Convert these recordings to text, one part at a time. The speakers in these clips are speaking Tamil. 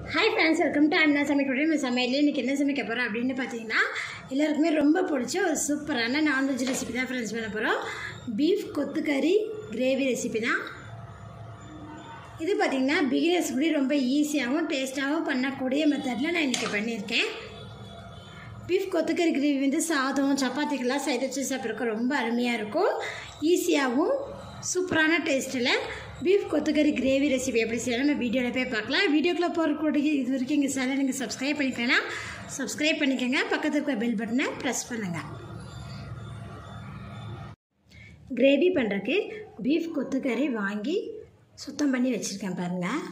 ஹாய் ஃப்ரெண்ட்ஸ் வெல்கம் டு அண்ணா சமைக்க நம்ம சமையல் இன்றைக்கி என்ன சமைக்க போகிறோம் அப்படின்னு பார்த்தீங்கன்னா எல்லாருக்குமே ரொம்ப பிடிச்ச ஒரு சூப்பரான நான்வெஜ் ரெசிபி தான் ஃப்ரெண்ட்ஸ் பண்ண போகிறோம் பீஃப் கொத்துக்கறி கிரேவி ரெசிபி தான் இது பார்த்திங்கன்னா பிகினர்ஸ் கூட ரொம்ப ஈஸியாகவும் டேஸ்ட்டாகவும் பண்ணக்கூடிய மெத்தடில் நான் இன்றைக்கி பண்ணியிருக்கேன் பீஃப் கொத்துக்கறி கிரேவி வந்து சாதம் சப்பாத்திக்கெல்லாம் சைடு வச்சு சாப்பிட்றதுக்கு ரொம்ப அருமையாக இருக்கும் ஈஸியாகவும் சூப்பரான டேஸ்ட்டில் பீஃப் கொத்துக்கறி கிரேவி ரெசிபி எப்படி செய்யலாம் நம்ம வீடியோவில் போய் பார்க்கலாம் வீடியோக்குள்ளே போகிறக்கூடிய இது வரைக்கும் எங்கள் சேனல் நீங்கள் சப்ஸ்கிரைப் பண்ணிக்கலாம் சப்ஸ்கிரைப் பண்ணிக்கோங்க பக்கத்தில் இருக்கிற பெல் பட்டனை ப்ரெஸ் பண்ணுங்கள் கிரேவி பண்ணுறதுக்கு பீஃப் கொத்துக்கறி வாங்கி சுத்தம் பண்ணி வச்சுருக்கேன் பாருங்கள்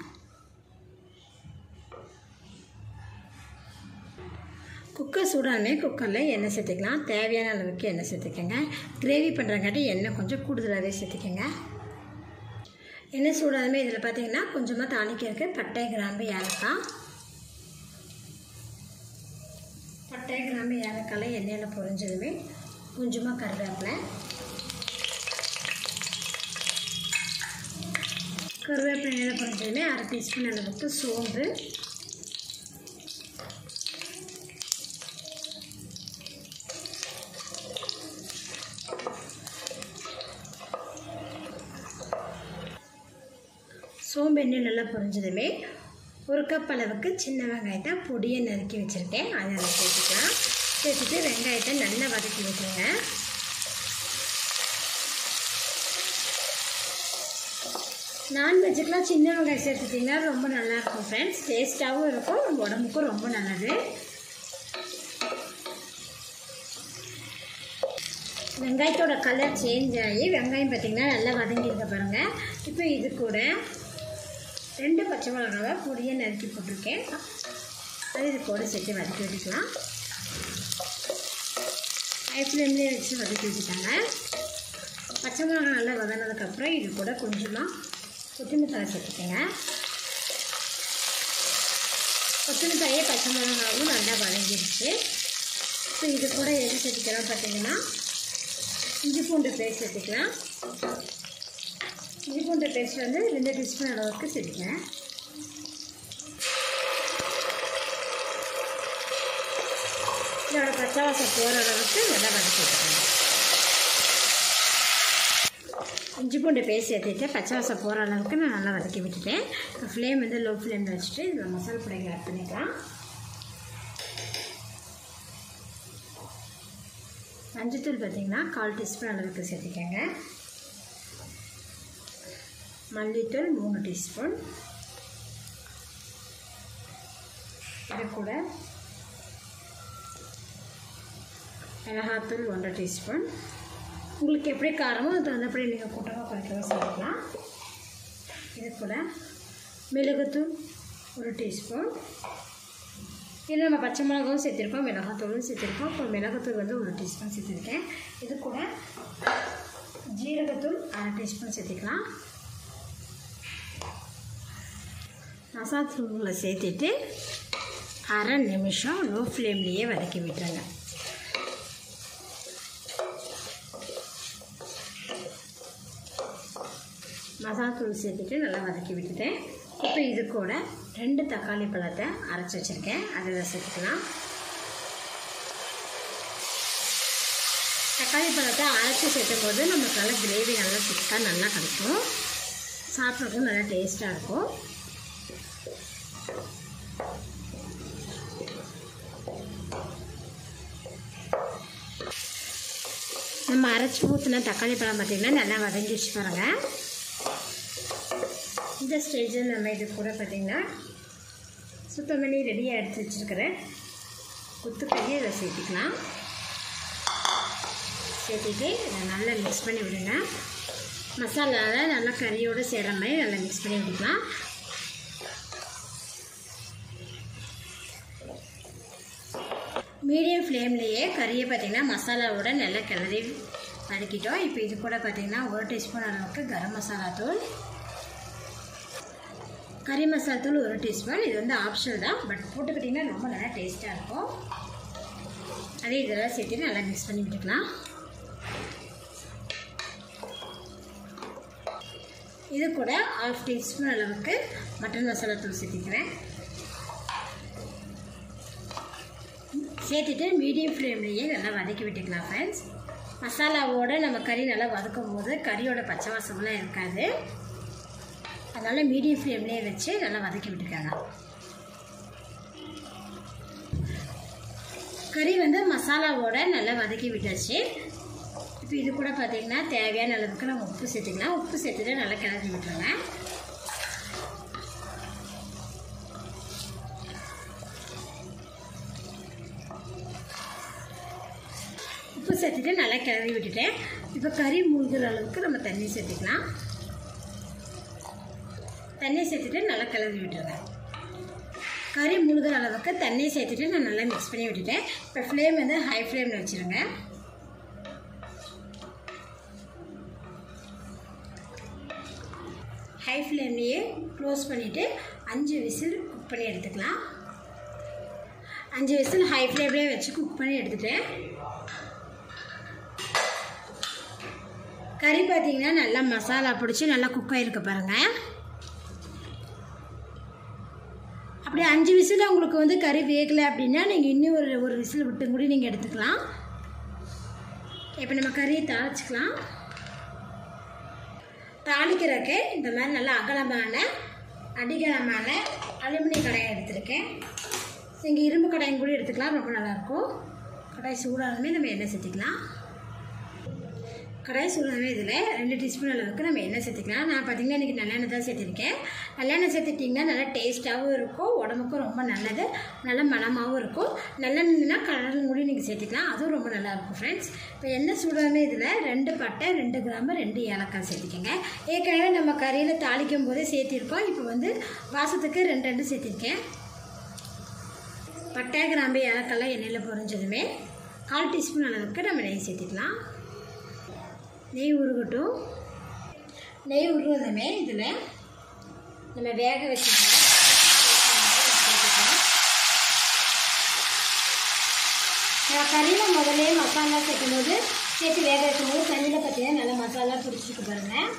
குக்கர் சூடானே குக்கரில் எண்ணெய் சேர்த்துக்கலாம் தேவையான அளவுக்கு எண்ணெய் சேர்த்துக்கோங்க கிரேவி பண்ணுறங்காட்டி எண்ணெய் கொஞ்சம் கூடுதலாகவே சேர்த்துக்கோங்க எண்ணெய் சூடானமே இதில் பார்த்தீங்கன்னா கொஞ்சமாக தாளிக்கிறதுக்கு பட்டை கிராம்பு ஏலக்காய் பட்டை கிராம்பு ஏலக்காய் எண்ணெயில் பொரிஞ்சதுமே கொஞ்சமாக கருவேப்பிலை கருவேப்பிலை எண்ணெயில் பொரிஞ்சதுமே அரை டீஸ்பூன் அளவுக்கு சோம்பு சோம்பு எண்ணெய் நல்லா பொரிஞ்சதுமே ஒரு கப் அளவுக்கு சின்ன வெங்காயத்தை பொடியை நறுக்கி வச்சுருக்கேன் அதை அதில் சேர்த்துக்கலாம் சேர்த்துட்டு வெங்காயத்தை நல்லா வதக்கி விட்டுருங்க நான்வெஜ்ஜுக்கெலாம் சின்ன வெங்காயம் சேர்த்துட்டிங்கன்னா ரொம்ப நல்லாயிருக்கும் ஃப்ரெண்ட்ஸ் டேஸ்ட்டாகவும் இருக்கும் நம்ம உடம்புக்கும் ரொம்ப நல்லது வெங்காயத்தோட கலர் சேஞ்ச் ஆகி வெங்காயம் பார்த்திங்கன்னா நல்லா வதங்கியிருக்க பாருங்கள் இப்போ இது கூட ரெண்டு பச்சை மிளகாவை பொடியை நறுக்கி போட்டிருக்கேன் அது இது கூட சேர்த்து வதக்கி விட்டுக்கலாம் ஹை ஃப்ளேம்லேயே வச்சு வதக்கி வச்சுட்டாங்க பச்சை மிளகா நல்லா வதங்கினதுக்கப்புறம் இது கூட கொஞ்சமாக கொத்தமல்லி தலை சேர்த்துக்கோங்க கொத்தமல்லி தலையே பச்சை மிளகாவும் நல்லா வதங்கிடுச்சு இப்போ இது கூட எது சேர்த்துக்கலாம் பார்த்தீங்கன்னா இஞ்சி பூண்டு பேஸ்ட் சேர்த்துக்கலாம் இஞ்சி பூண்டு பேஸ்ட் வந்து ரெண்டு டீஸ்பூன் அளவுக்கு சேர்த்துக்கேன் இதோட பச்சை வாசம் போகிற அளவுக்கு நல்லா வதக்கி விட்டுக்கணும் இஞ்சி பூண்டு பேஸ்ட் சேர்த்துட்டு பச்சை வாசம் போகிற அளவுக்கு நான் நல்லா வதக்கி விட்டுட்டேன் இப்போ ஃப்ளேம் வந்து லோ ஃப்ளேமில் வச்சுட்டு இதில் மசாலா பொடிகள் ஆட் பண்ணிக்கலாம் மஞ்சத்தூள் பார்த்திங்கன்னா கால் டீஸ்பூன் அளவுக்கு சேர்த்துக்கோங்க மல்லித்தூள் மூணு டீஸ்பூன் இது கூட மிளகாத்தூள் ஒன்றரை டீஸ்பூன் உங்களுக்கு எப்படி காரமோ அது தகுந்தபடி நீங்கள் கூட்டமாக குறைக்கவோ சேர்த்துக்கலாம் இது கூட மிளகுத்தூள் ஒரு டீஸ்பூன் இதில் நம்ம பச்சை மிளகாவும் சேர்த்துருக்கோம் மிளகாத்தூளும் சேர்த்துருக்கோம் இப்போ மிளகாத்தூள் வந்து ஒரு டீஸ்பூன் சேர்த்துருக்கேன் இது கூட ஜீரகத்தூள் அரை டீஸ்பூன் சேர்த்துக்கலாம் மசாத்தூளை சேர்த்துட்டு அரை நிமிஷம் லோ ஃப்ளேம்லேயே வதக்கி விட்டுருங்க மசாத்தூள் சேர்த்துட்டு நல்லா வதக்கி விட்டுட்டேன் இப்போ இது கூட ரெண்டு தக்காளி பழத்தை அரைச்சி வச்சுருக்கேன் அதில் சேர்த்துக்கலாம் தக்காளி பழத்தை அரைச்சி சேர்த்தும் போது நமக்கு நல்லா கிரேவி நல்லா திக்காக நல்லா கிடைக்கும் சாப்பிட்றதுக்கும் நல்லா டேஸ்ட்டாக இருக்கும் நம்ம அரைச்சி ஊற்றின தக்காளி பழம் பார்த்திங்கன்னா நல்லா வதங்கிடுச்சு பாருங்கள் இந்த ஸ்டேஜில் நம்ம இது கூட பார்த்திங்கன்னா சுத்தம் பண்ணி ரெடியாக எடுத்து வச்சுருக்கிறேன் குத்துக்கறி அதை சேர்த்துக்கலாம் சேர்த்துட்டு இதை நல்லா மிக்ஸ் பண்ணி விடுங்க மசாலாவில் நல்லா கறியோடு சேர்கிற மாதிரி நல்லா மிக்ஸ் பண்ணி விட்டுக்கலாம் மீடியம் ஃப்ளேம்லேயே கறியை பார்த்திங்கன்னா மசாலாவோட நல்லா கிளறி வதக்கிட்டோம் இப்போ இது கூட பார்த்திங்கன்னா ஒரு டீஸ்பூன் அளவுக்கு கரம் மசாலா தூள் கறி மசாலா தூள் ஒரு டீஸ்பூன் இது வந்து ஆப்ஷனல் தான் பட் போட்டுக்கிட்டிங்கன்னா ரொம்ப நல்லா டேஸ்ட்டாக இருக்கும் அதே இதெல்லாம் சேர்த்து நல்லா மிக்ஸ் பண்ணி விட்டுக்கலாம் இது கூட ஆஃப் டீஸ்பூன் அளவுக்கு மட்டன் மசாலா தூள் சேர்த்திக்கிறேன் சேர்த்துட்டு மீடியம் ஃப்ளேம்லேயே நல்லா வதக்கி விட்டுக்கலாம் ஃப்ரெண்ட்ஸ் மசாலாவோட நம்ம கறி நல்லா வதக்கும் போது கறியோட பச்சை வாசம்லாம் இருக்காது அதனால் மீடியம் ஃப்ளேம்லேயே வச்சு நல்லா வதக்கி விட்டுருக்காங்க கறி வந்து மசாலாவோட நல்லா வதக்கி விட்டாச்சு இப்போ இது கூட பார்த்தீங்கன்னா தேவையான அளவுக்கு நம்ம உப்பு சேர்த்துக்கலாம் உப்பு சேர்த்துட்டு நல்லா கிளறி விட்டுருங்க உப்பு சேர்த்துட்டு நல்லா கிளறி விட்டுட்டேன் இப்போ கறி மூழ்கிற அளவுக்கு நம்ம தண்ணி சேர்த்துக்கலாம் தண்ணி சேர்த்துட்டு நல்லா கிளறி விட்டுருங்க கறி முழுகிற அளவுக்கு தண்ணி சேர்த்துட்டு நான் நல்லா மிக்ஸ் பண்ணி விட்டுட்டேன் இப்போ ஃப்ளேம் வந்து ஹை ஃப்ளேமில் வச்சுருங்க ஹை ஃப்ளேம்லேயே க்ளோஸ் பண்ணிவிட்டு அஞ்சு விசில் குக் பண்ணி எடுத்துக்கலாம் அஞ்சு விசில் ஹை ஃப்ளேம்லேயே வச்சு குக் பண்ணி எடுத்துட்டேன் கறி பார்த்தீங்கன்னா நல்லா மசாலா பிடிச்சி நல்லா குக் ஆகிருக்கு பாருங்கள் அப்படி அஞ்சு விசில் உங்களுக்கு வந்து கறி வேகலை அப்படின்னா நீங்கள் இன்னும் ஒரு ஒரு விசில் விட்டு கூட நீங்கள் எடுத்துக்கலாம் இப்போ நம்ம கறியை தாளிச்சிக்கலாம் தாளிக்கிறதுக்கு இந்த மாதிரி நல்லா அகலமான அடிகலமான அலுமினிய கடாயை எடுத்திருக்கேன் நீங்கள் இரும்பு கடாயும் கூட எடுத்துக்கலாம் ரொம்ப நல்லாயிருக்கும் கடாய் சூடானமே நம்ம எண்ணெய் சேர்த்துக்கலாம் கடாய் சூடானமே இதில் ரெண்டு டீஸ்பூன் அளவுக்கு நம்ம எண்ணெய் சேர்த்துக்கலாம் நான் பார்த்தீங்கன்னா இன்றைக்கி நல்லெண்ணெய் தான் சேர்த்துருக்கேன் நல்லெண்ணெய் சேர்த்துட்டிங்கன்னா நல்லா டேஸ்ட்டாகவும் இருக்கும் உடம்புக்கும் ரொம்ப நல்லது நல்ல மனமாகவும் இருக்கும் நல்லெண்ணெய்னா கடலும் கூட நீங்கள் சேர்த்துக்கலாம் அதுவும் ரொம்ப நல்லாயிருக்கும் ஃப்ரெண்ட்ஸ் இப்போ எண்ணெய் சூடானமே இதில் ரெண்டு பட்டை ரெண்டு கிராம்பு ரெண்டு ஏலக்காய் சேர்த்துக்கோங்க ஏற்கனவே நம்ம கறியில் தாளிக்கும் போதே சேர்த்திருக்கோம் இப்போ வந்து வாசத்துக்கு ரெண்டு ரெண்டு சேர்த்திருக்கேன் பட்டை கிராம்பு ஏலக்காய்லாம் எண்ணெயில் பொரிஞ்சதுமே கால் டீஸ்பூன் அளவுக்கு நம்ம நெய் சேர்த்துக்கலாம் நெய் உருகட்டும் நெய் உருவதுமே இதில் நம்ம வேக வச்சுக்கலாம் நான் கறியில் முதல்ல மசாலா சேர்க்கும் போது சேர்த்து வேக வைக்கும் போது தண்ணியில் பார்த்தீங்கன்னா நல்லா மசாலா பிடிச்சிருக்கு பாருங்கள்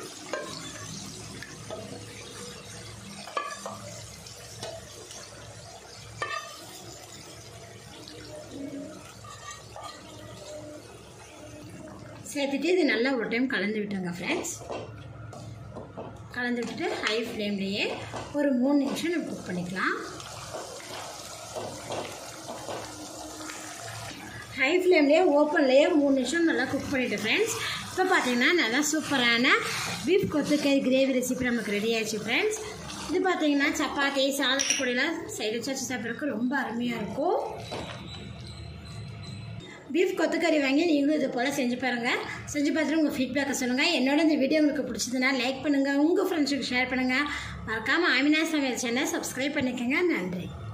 சேர்த்துட்டு இது நல்லா ஒரு டைம் கலந்து விட்டுருங்க ஃப்ரெண்ட்ஸ் கலந்து விட்டுட்டு ஹை ஃப்ளேம்லேயே ஒரு மூணு நிமிஷம் நம்ம குக் பண்ணிக்கலாம் ஹை ஃப்ளேம்லேயே ஓப்பன்லேயே மூணு நிமிஷம் நல்லா குக் பண்ணிவிட்டு ஃப்ரெண்ட்ஸ் இப்போ பார்த்தீங்கன்னா நல்லா சூப்பரான பீஃப் கொத்துக்கறி கிரேவி ரெசிபி நமக்கு ரெடி ஆயிடுச்சு ஃப்ரெண்ட்ஸ் இது பார்த்தீங்கன்னா சப்பாத்தி சாதத்து கூடையெல்லாம் சைடு வச்சு சாப்பிட்றதுக்கு ரொம்ப அருமையாக இருக்கும் பீஃப் கொத்துக்கறி வாங்கி நீங்களும் இது போல் செஞ்சு பாருங்கள் செஞ்சு பார்த்துட்டு உங்கள் ஃபீட்பேக்கை சொல்லுங்கள் என்னோட இந்த வீடியோ உங்களுக்கு பிடிச்சதுன்னா லைக் பண்ணுங்கள் உங்கள் ஃப்ரெண்ட்ஸுக்கு ஷேர் பண்ணுங்கள் மறக்காமல் ஆமினா சமையல் சேனல் சப்ஸ்கிரைப் பண்ணிக்கோங்க நன்றி